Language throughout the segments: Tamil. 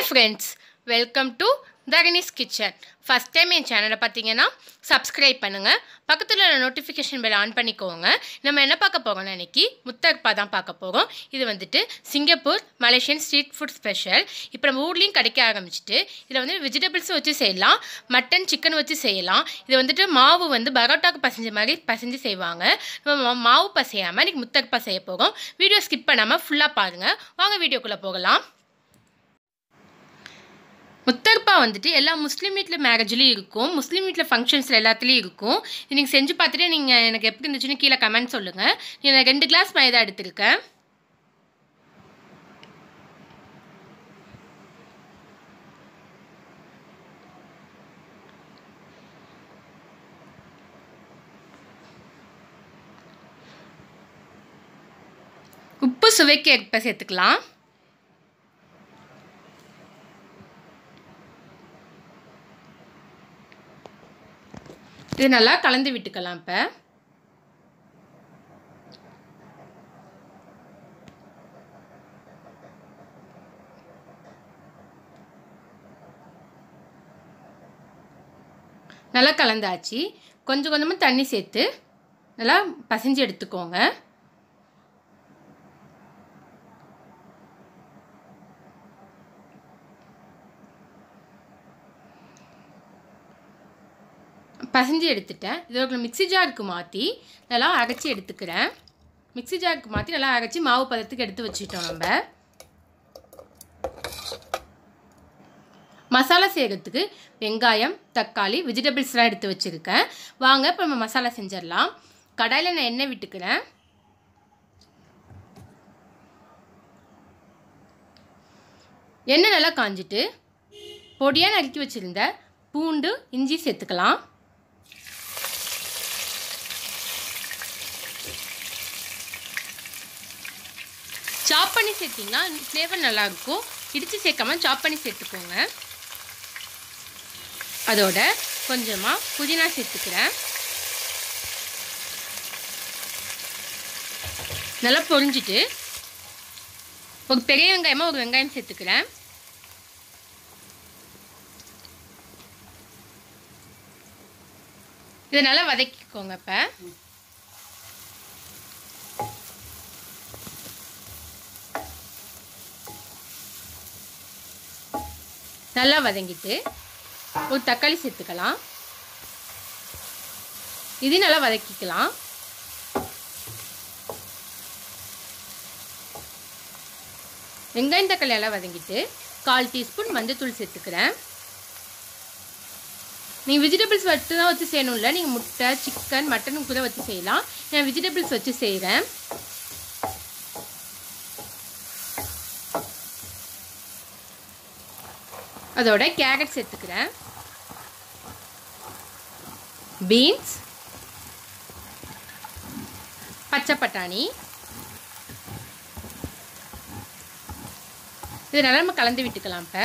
friends welcome to Dharani's kitchen first time என் சேனலை பார்த்தீங்கன்னா சப்ஸ்கிரைப் பண்ணுங்கள் பக்கத்தில் உள்ள நோட்டிஃபிகேஷன் பெல் ஆன் பண்ணிக்கோங்க நம்ம என்ன பார்க்க போகிறோம்னா இன்னைக்கு முத்தர்ப்பா தான் பார்க்க போகிறோம் இது வந்துட்டு Singapore Malaysian street food special இப்போ நம்ம ஊர்லேயும் கிடைக்க ஆரம்பிச்சிட்டு இதில் வந்து வெஜிடபிள்ஸும் வச்சு செய்யலாம் மட்டன் சிக்கன் வச்சு செய்யலாம் இது வந்துட்டு மாவு வந்து பரோட்டாக்கு பசைஞ்ச மாதிரி பசைஞ்சு செய்வாங்க நம்ம மா- மாவு பசையாமல் இன்றைக்கி முத்தர்ப்பா செய்ய போகிறோம் வீடியோ ஸ்கிப் பண்ணாமல் ஃபுல்லாக பாருங்கள் வாங்க வீடியோக்குள்ளே போகலாம் முத்தர்ப்பா வந்துட்டு எல்லா முஸ்லீம் வீட்டில் மேரேஜ்லேயும் இருக்கும் முஸ்லீம் வீட்டில் ஃபங்க்ஷன்ஸில் எல்லாத்துலேயும் இருக்கும் இது நீங்கள் செஞ்சு பார்த்துட்டு நீங்கள் எனக்கு எப்படி இருந்துச்சுன்னு கீழே கமெண்ட் சொல்லுங்கள் நான் ரெண்டு கிளாஸ் மைதா எடுத்திருக்கேன் உப்பு சுவைக்கு ஏற்ப சேர்த்துக்கலாம் இது நல்லா கலந்து விட்டுக்கலாம் இப்போ நல்லா கலந்தாச்சு கொஞ்சம் கொஞ்சமாக தண்ணி சேர்த்து நல்லா பசைஞ்சு எடுத்துக்கோங்க பசைஞ்சு எடுத்துட்டேன் இதை ஒரு மிக்ஸி ஜாருக்கு மாற்றி நல்லா அரைச்சி எடுத்துக்கிறேன் மிக்ஸி ஜாருக்கு மாற்றி நல்லா அரைச்சி மாவு பதத்துக்கு எடுத்து வச்சுட்டோம் நம்ம மசாலா செய்கிறதுக்கு வெங்காயம் தக்காளி வெஜிடபிள்ஸ்லாம் எடுத்து வச்சுருக்கேன் வாங்க இப்போ நம்ம மசாலா செஞ்சிடலாம் கடாயில் நான் எண்ணெய் விட்டுக்கிறேன் எண்ணெய் நல்லா காஞ்சிட்டு பொடியாக நறுக்கி வச்சுருந்த பூண்டு இஞ்சி சேர்த்துக்கலாம் சாப் பண்ணி சேர்த்திங்கன்னா ஃப்ளேவர் நல்லாயிருக்கும் இடித்து சேர்க்காம சாப் பண்ணி சேர்த்துக்கோங்க அதோட கொஞ்சமாக புதினா சேர்த்துக்கிறேன் நல்லா பொரிஞ்சிட்டு ஒரு பெரிய வெங்காயமாக ஒரு வெங்காயம் சேர்த்துக்கிறேன் இதை நல்லா வதக்கிக்கோங்க இப்போ நல்லா வதங்கிட்டு ஒரு தக்காளி சேர்த்துக்கலாம் இது நல்லா வதக்கிக்கலாம் வெங்காயம் தக்காளி நல்லா வதங்கிட்டு கால் டீஸ்பூன் மஞ்சத்தூள் சேர்த்துக்கிறேன் நீங்கள் வெஜிடபிள்ஸ் வச்சு தான் வச்சு செய்யணும்ல நீங்கள் முட்டை சிக்கன் மட்டன் கூட வச்சு செய்யலாம் நான் வெஜிடபிள்ஸ் வச்சு செய்கிறேன் அதோட கேரட் சேர்த்துக்கிறேன் பீன்ஸ் பச்சை பட்டாணி இது நல்லா நம்ம கலந்து விட்டுக்கலாம் இப்போ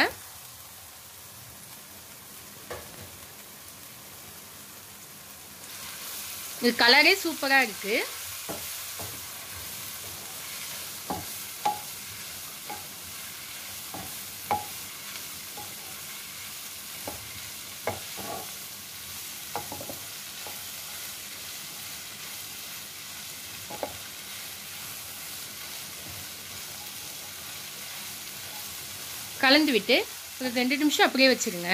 இது கலரே சூப்பராக இருக்குது கலந்து விட்டு ஒரு ரெண்டு நிமிஷம் அப்படியே வச்சுருங்க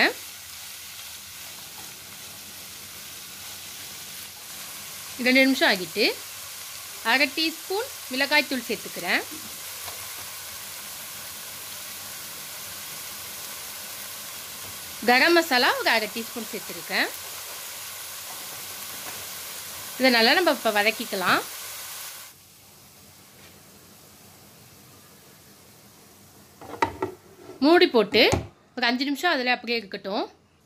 ரெண்டு நிமிஷம் ஆகிட்டு அரை டீஸ்பூன் மிளகாய்த்தூள் சேர்த்துக்கிறேன் கரம் மசாலா ஒரு அரை டீஸ்பூன் சேர்த்துருக்கேன் இதை நல்லா நம்ம இப்போ வதக்கிக்கலாம் மூடி போட்டு ஒரு அஞ்சு நிமிஷம் அதில் அப்படியே இருக்கட்டும்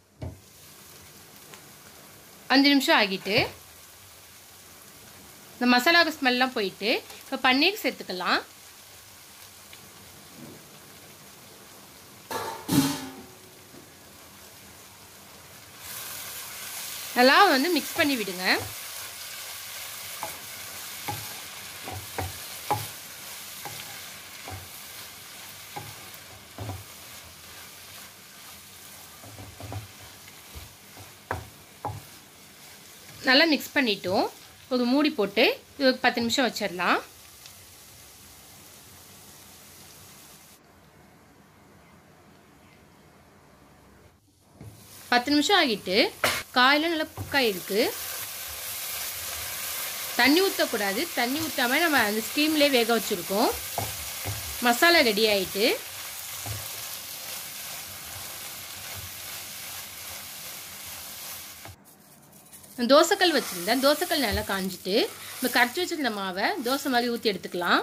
அஞ்சு நிமிஷம் ஆகிட்டு இந்த மசாலாவுக்கு ஸ்மெல்லாம் போயிட்டு இப்போ பன்னீர் சேர்த்துக்கலாம் நல்லா வந்து மிக்ஸ் பண்ணி விடுங்க நல்லா மிக்ஸ் பண்ணிட்டோம் ஒரு மூடி போட்டு இது ஒரு பத்து நிமிஷம் வச்சிடலாம் பத்து நிமிஷம் ஆகிட்டு காயில் நல்லா குக்காய் இருக்குது தண்ணி ஊற்றக்கூடாது தண்ணி ஊற்றாமல் நம்ம அந்த ஸ்டீம்லேயே வேக வச்சுருக்கோம் மசாலா ரெடி ஆகிட்டு தோசைக்கல் வச்சுருந்தேன் தோசைக்கல் நல்லா காஞ்சிட்டு நம்ம கரைச்சி வச்சுருந்த மாவை தோசை மாதிரி ஊற்றி எடுத்துக்கலாம்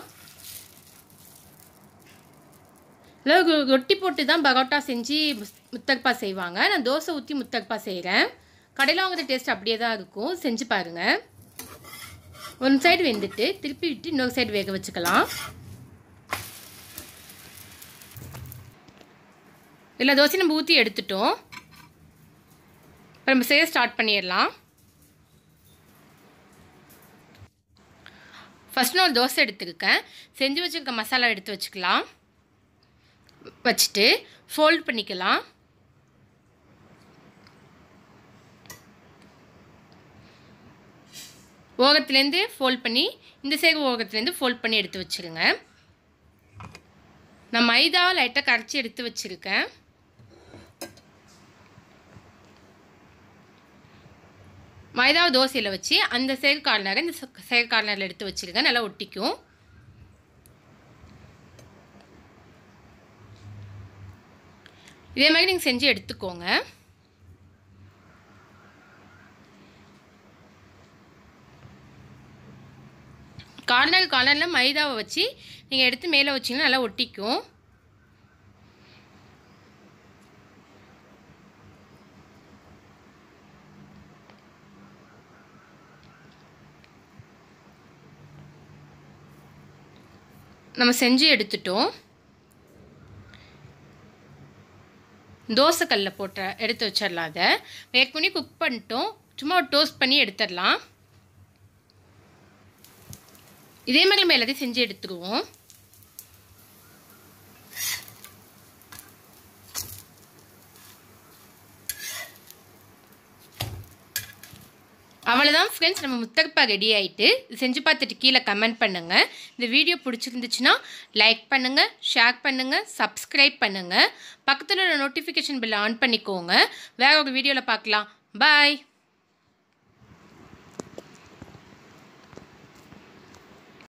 இல்லை ரொட்டி போட்டு தான் பரோட்டா செஞ்சு முத்தக்பா செய்வாங்க நான் தோசை ஊற்றி முத்தக்பா செய்கிறேன் கடையில் வாங்குற டேஸ்ட் அப்படியே தான் இருக்கும் செஞ்சு பாருங்கள் ஒன் சைடு வெந்துட்டு திருப்பி விட்டு இன்னொரு சைடு வேக வச்சுக்கலாம் இல்லை தோசை நம்ம ஊற்றி எடுத்துட்டோம் இப்போ நம்ம செய்ய ஸ்டார்ட் பண்ணிடலாம் ஃபஸ்ட் நான் ஒரு தோசை எடுத்துருக்கேன் செஞ்சு வச்சுருக்க மசாலா எடுத்து வச்சுக்கலாம் வச்சுட்டு ஃபோல்ட் பண்ணிக்கலாம் ஓகத்துலேருந்து ஃபோல்ட் பண்ணி இந்த சைடு ஓகத்துலேருந்து ஃபோல்ட் பண்ணி எடுத்து வச்சுருங்க நான் மைதாவை லைட்டாக கரைச்சி எடுத்து வச்சுருக்கேன் மைதாவை தோசையில் வச்சு அந்த சைடு கார்னரை இந்த சைடு கார்னரில் எடுத்து வச்சுருங்க நல்லா ஒட்டிக்கும் இதே மாதிரி நீங்கள் செஞ்சு எடுத்துக்கோங்க கார்னர் கார்னரில் மைதாவை வச்சு நீங்கள் எடுத்து மேலே வச்சிங்கன்னா நல்லா ஒட்டிக்கும் நம்ம செஞ்சு எடுத்துட்டோம் தோசைக்கல்ல போட்ட எடுத்து வச்சிடலாம் அதை ஏற்கனவே குக் பண்ணிட்டோம் சும்மா டோஸ்ட் பண்ணி எடுத்துடலாம் இதே மாதிரி நம்ம எல்லாத்தையும் செஞ்சு எடுத்துருவோம் அவ்வளோதான் ஃப்ரெண்ட்ஸ் நம்ம முத்தகப்பா ரெடி ஆகிட்டு செஞ்சு பார்த்துட்டு கீழே கமெண்ட் பண்ணுங்கள் இந்த வீடியோ பிடிச்சிருந்துச்சுன்னா லைக் பண்ணுங்கள் ஷேர் பண்ணுங்கள் சப்ஸ்கிரைப் பண்ணுங்கள் பக்கத்தில் உள்ள நோட்டிஃபிகேஷன் பில் ஆன் பண்ணிக்கோங்க வேற ஒரு வீடியோவில் பார்க்கலாம் பாய்